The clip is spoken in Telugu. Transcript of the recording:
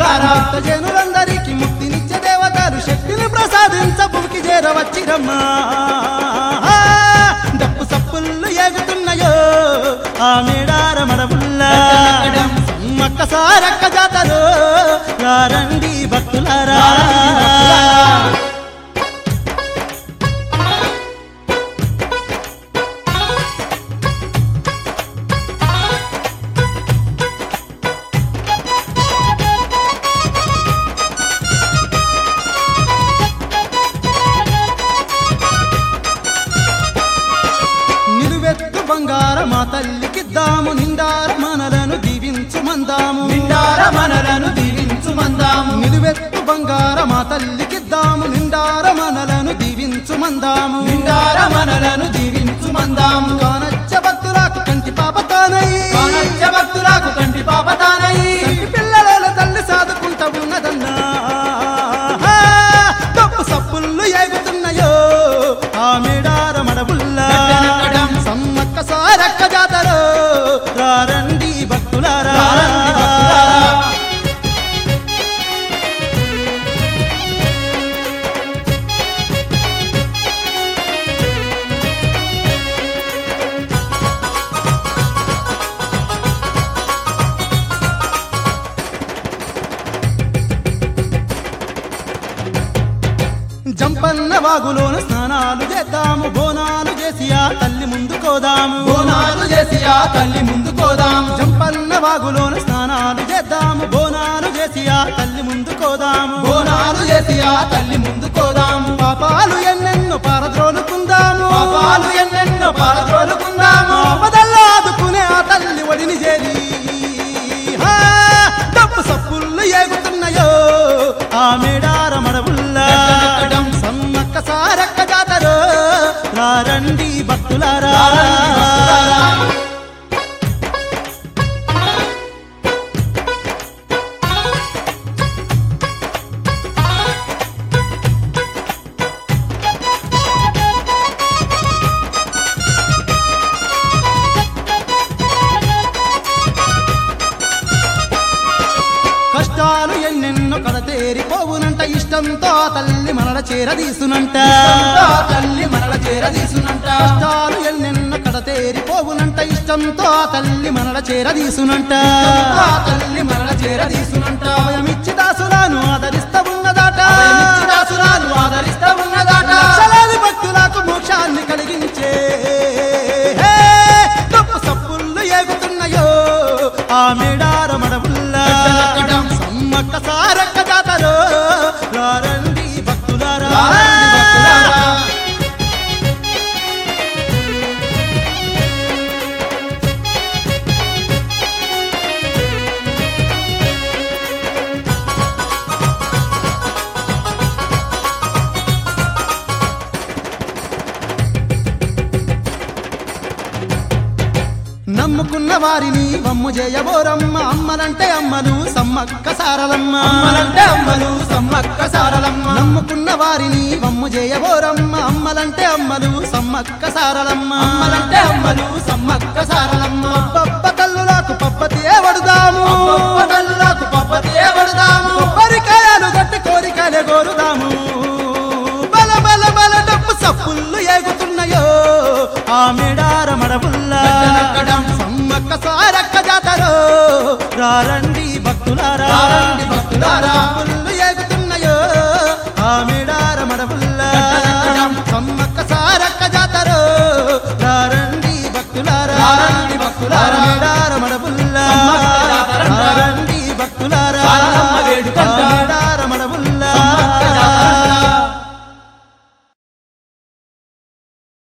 భక్తులారా భక్త జనులందరికీ ముక్తినిచ్చే దేవతలు శక్తిని ప్రసాదించ భూమికి చేరవచ్చిరమ్మా డప్పు సప్పుళ్ళు ఎగుతున్నాయో ఆ మేడార మడబుల్లా మక్క సారక్క జాతరో రండి భక్తులారా నిలువెత్తు బంగార మా తల్లికిద్దాము నిండార మనలను దీవించు మందాము నిండార మనలను దీవించు మందాము నిలువెత్తు బంగార మా తల్లికిద్దాము నిండార మనలను దీవించు మందాము నిండార మనలను దీవించు మందాము కానచ్చ భక్తులకు కంటి పాపతానై కానచ్చ భక్తులకు కంటి పాపతానయి కంటి పిల్లల తల్లి సాదుకుంటా ఉన్నదన్నా తప్పు సప్పుళ్ళు ఎగుతున్నాయో ఆ మేడార మడబుల్లా గడ్డనెక్కడం. సమ్మక్క సారక్క జాతరో రండి భక్తులారా రండి భక్తులారా. జంపన్న వాగులోన స్నానాలు చేద్దాము బోనాలు చేసి ఆ తల్లి ముందు కోదాము బోనాలు చేసి ఆ తల్లి ముందు కోదాము జంపన్న వాగులోన స్నానాలు చేద్దాము బోనాలు చేసి ఆ తల్లి ముందు కోదాము బోనాలు చేసి ఆ తల్లి ముందు కోదాము పాపాలు ఎన్నెన్నో పారద్రోలుకుందాము పాపాలు ఎన్నెన్నో పారద్రోలుకుందాము ఆపదల్లో ఆదుకునే ఆ తల్లి ఒడిని చేరి హా, డప్పు సప్పుళ్ళు ఎగుతున్నాయో ఆ మేడార మడవుల్లా గడ్డనెక్కడం. సమ్మక్క సారక్క జాతరో రండి భక్తులారా రండి భక్తులారా. కష్టాలు ఎన్నెన్నో కడతేరిపోవునంట ఇష్టంతో ఆ తల్లి మనల చేరదీసునంట ఇష్టంతో ఆ తల్లి మనల చేరదీసునంట కష్టాలు ఎన్నెన్నో కడతేరిపోవునంట ఇష్టంతో ఆ తల్లి మనల చేరదీసునంట ఆ తల్లి మనల చేరదీసునంట భయమిచ్చి దాసులను ఆదరిస్తా ఉన్నదాట అవయమిచ్చి దాసురాలు ఆదరిస్తా ఉన్నదాట లక్షలాది భక్తులకు మోక్షాన్ని కలిగించే హే, గొప్ప సప్పుళ్ళు ఎగుతున్నాయో ఆ మేడార మడవుల్లా గడ్డనెక్కడం. సమ్మక్క సారక్క జాతరో రండి భక్తులారా రండి భక్తులారా. నమ్ముకున్న వారిని వమ్ము చేయబోరమ్మ అమ్మలంటే అమ్మలు సమ్మక్క సారలమ్మ అమ్మలంటే అమ్మలు సమ్మక్క సారలమ్మ నమ్ముకున్న వారిని వమ్ము చేయబోరమ్మ అమ్మలంటే అమ్మలు సమ్మక్క సారలమ్మ అమ్మలంటే అమ్మలు సమ్మక్క సారలమ్మ పప్ప కల్లులకు పప్పతి వడుదాము గొప్ప తల్లులకు పప్పతి ఏబడదాము కొబ్బరికాయలు గట్టి కోరికలే కోరుదాము బల బల బల డప్పు సప్పుళ్ళు ఎగుతున్నాయో ఆ మేడార మడబుల్లా గడ్డనెక్కడం. సమ్మక్క సారక్క జాతరో రండి భక్తులారా రండి భక్తులారా. సప్పుళ్ళు ఎగుతున్నాయో ఆ మేడార మడబుల్లా గడ్డనెక్కడం. సమ్మక్క సారక్క జాతరో రండి భక్తులారా రండి భక్తులారా. మేడార మడబుల్లా సమ్మక్క జాతరంట. రండి భక్తులారా రండి